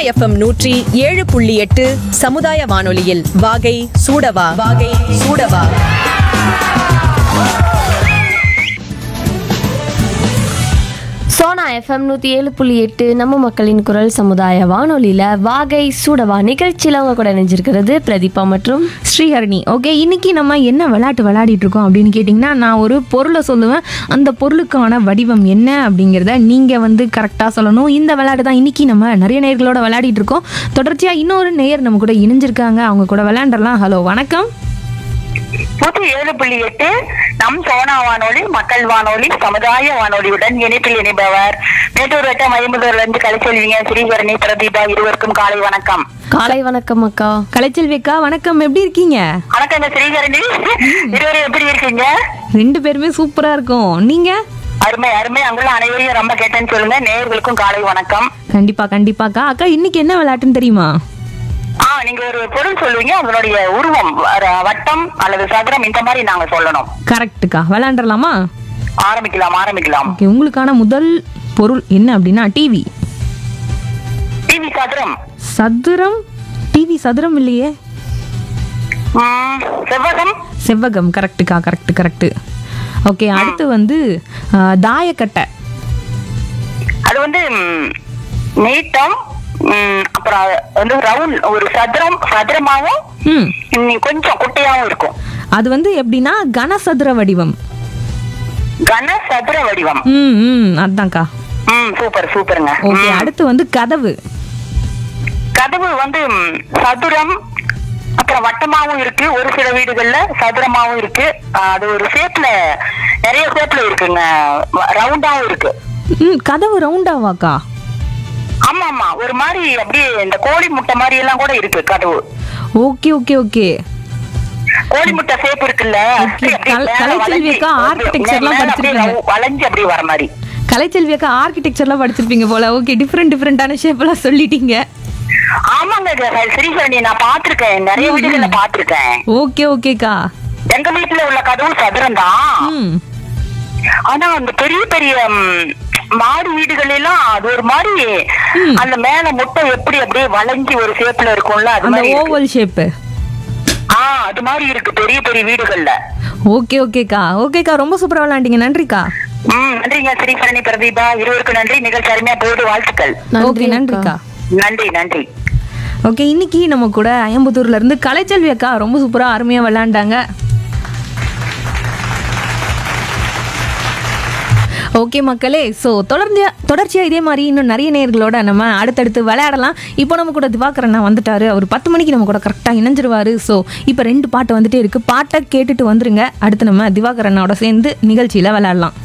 FM நூற்றி ஏழு புள்ளி எட்டு சமுதாய வானொலியில் வாகை சூடவா வாகை சூடவா சோனா எஃப்எம் நூற்றி ஏழு புள்ளி எட்டு நம்ம மக்களின் குரல் சமுதாய வானொலியில் வாகை சூடவா நிகழ்ச்சியில் அவங்க கூட நினைஞ்சிருக்கிறது பிரதீபா மற்றும் ஸ்ரீஹரணி ஓகே இன்னைக்கு நம்ம என்ன விளையாட்டு விளையாடிட்டு இருக்கோம் அப்படின்னு கேட்டிங்கன்னா நான் ஒரு பொருளை சொல்லுவேன் அந்த பொருளுக்கான வடிவம் என்ன அப்படிங்கிறத நீங்கள் வந்து கரெக்டாக சொல்லணும் இந்த விளையாட்டு தான் இன்னைக்கு நம்ம நிறைய நேர்களோட விளையாடிட்டு இருக்கோம் தொடர்ச்சியாக இன்னொரு நேயர் நம்ம கூட இணைஞ்சிருக்காங்க அவங்க கூட விளையாண்டலாம் ஹலோ வணக்கம் நூற்றி ஏழு புள்ளி எட்டு நம் சோனா வானொலி மக்கள் வானொலி சமுதாய வானொலியுடன் இணைப்பில் இணைப்பவர் மேட்டூர் வட்டம் ஐம்பதுல இருந்து கலைச்செல்விங்க ஸ்ரீகரணி பிரதீபா இருவருக்கும் காலை வணக்கம் காலை வணக்கம் அக்கா கலைச்செல்வி அக்கா வணக்கம் எப்படி இருக்கீங்க வணக்கங்க ஸ்ரீகரணி இருவரும் எப்படி இருக்கீங்க ரெண்டு பேருமே சூப்பராக இருக்கும் நீங்கள் அருமை அருமை அங்குள்ள அனைவரையும் ரொம்ப கேட்டேன்னு சொல்லுங்க நேயர்களுக்கும் காலை வணக்கம் கண்டிப்பாக கண்டிப்பாக்கா அக்கா இன்னைக்கு என்ன விளையாட்டுன்னு தெரியுமா ஆ நீங்க ஒரு பொருள் சொல்லுவீங்க அதனுடைய உருவம் வ- வட்டம் அல்லது சதுரம் இந்த மாதிரி நாங்க சொல்லணும் கரெக்டுக்கா விளையாண்டுலாமா ஆரம்பிக்கலாம் ஆரம்பிக்கலாம் ஓகே உங்களுக்கான முதல் பொருள் என்ன அப்படின்னா டிவி டிவி சதுரம் சதுரம் டிவி சதுரம் இல்லையே ம், செவ்வகம் செவ்வகம் கரெக்டுக்கா கரெக்ட் கரெக்ட் ஓகே அடுத்து வந்து ஆ, தாயக்கட்டை அது வந்து ம், நீட்டம் ம், அப்புறம் அது வந்து ரவுண்ட் ஒரு சதுரம் சதுரமாவும் ம் ம், கொஞ்சம் குட்டையாவும் இருக்கும் அது வந்து எப்படின்னா கனசதுர வடிவம் கன சதுர வடிவம் ம் ம் அதான்க்கா ம் சூப்பர் சூப்பருங்க ஓகே ம். அடுத்து வந்து கதவு கதவு வந்து ம், சதுரம் அப்புறம் வட்டமாவும் இருக்கு ஒரு சில வீடுகள்ல சதுரமாவும் இருக்கு ஆ, அது ஒரு ஷேப்ல நிறைய ஷேப்ல இருக்குங்க ரவுண்டாவும் இருக்கு ம் கதவு ரவுண்டாவாக்கா ஆமா ஆமா ஒரு மாதிரி அப்படியே இந்த கோழி முட்டை மாதிரி எல்லாம் கூட இருக்கு கதவு ஓகே ஓகே ஓகே கோழி முட்டை ஷேப் இருக்குல்ல Okay, அப்படியே கல- மேல கலைச்செல்வி வளைஞ்சு, அக்கா architecture எல்லாம் மேல அப்படியே படிச்சிருக்காங்க. வளைஞ்சு அப்படியே வர மாதிரி கலைச்செல்வி அக்கா ஆர்கிடெக்சர்லாம் படிச்சிருப்பீங்க போல ஓகே டிஃப்ரெண்ட் டிஃப்ரெண்டான ஷேப்லாம் சொல்லிட்டீங்க ஆமாங்க க- ஸ்ரீசரணி நான் பாத்திருக்கேன் நிறைய வீடுகள்ல பாத்திருக்கேன் ஓகே ஓகேக்கா எங்க வீட்டுல உள்ள கதவு சதுரம் தான் ம் ஆனா அந்த பெரிய பெரிய ம், மாடி வீடுகள் எல்லாம் அது ஒரு மாதிரி அந்த மேல முட்டை எப்படி அப்படியே வளைஞ்சு ஒரு ஷேப்ல இருக்கும்ல அது அந்த மாதிரி இருக்கு. ஓவல் ஷேப்பு ஆ அது மாதிரி இருக்கு பெரிய பெரிய வீடுகள்ல ஓகே ஓகேக்கா ஓகேக்கா ரொம்ப சூப்பரா விளையாண்டீங்க நன்றிக்கா ம் நன்றிங்க ஸ்ரீசரணி பிரதீபா இருவருக்கும் நன்றி நிகழ்ச்சி அருமையா போயிட்டு வாழ்த்துக்கள் ஓகே நன்றிக்கா நன்றி நன்றி ஓகே இன்னைக்கு நம்ம கூட அயம்புத்தூர்ல இருந்து கலைச்செல்வி அக்கா ரொம்ப சூப்பரா அருமையா விளையாண்டாங்க ஓகே மக்களே ஸோ தொடர்ந்து தொடர்ச்சியாக இதே மாதிரி இன்னும் நிறைய நேர்களோட நம்ம அடுத்தடுத்து விளையாடலாம் இப்போ நம்ம கூட திவாகரன் வந்துட்டாரு அவர் பத்து மணிக்கு நம்ம கூட கரெக்டாக இணைஞ்சிருவாரு ஸோ இப்போ ரெண்டு பாட்டு வந்துட்டே இருக்கு பாட்டை கேட்டுட்டு வந்துருங்க அடுத்து நம்ம திவாகரனோட சேர்ந்து நிகழ்ச்சியில் விளையாடலாம்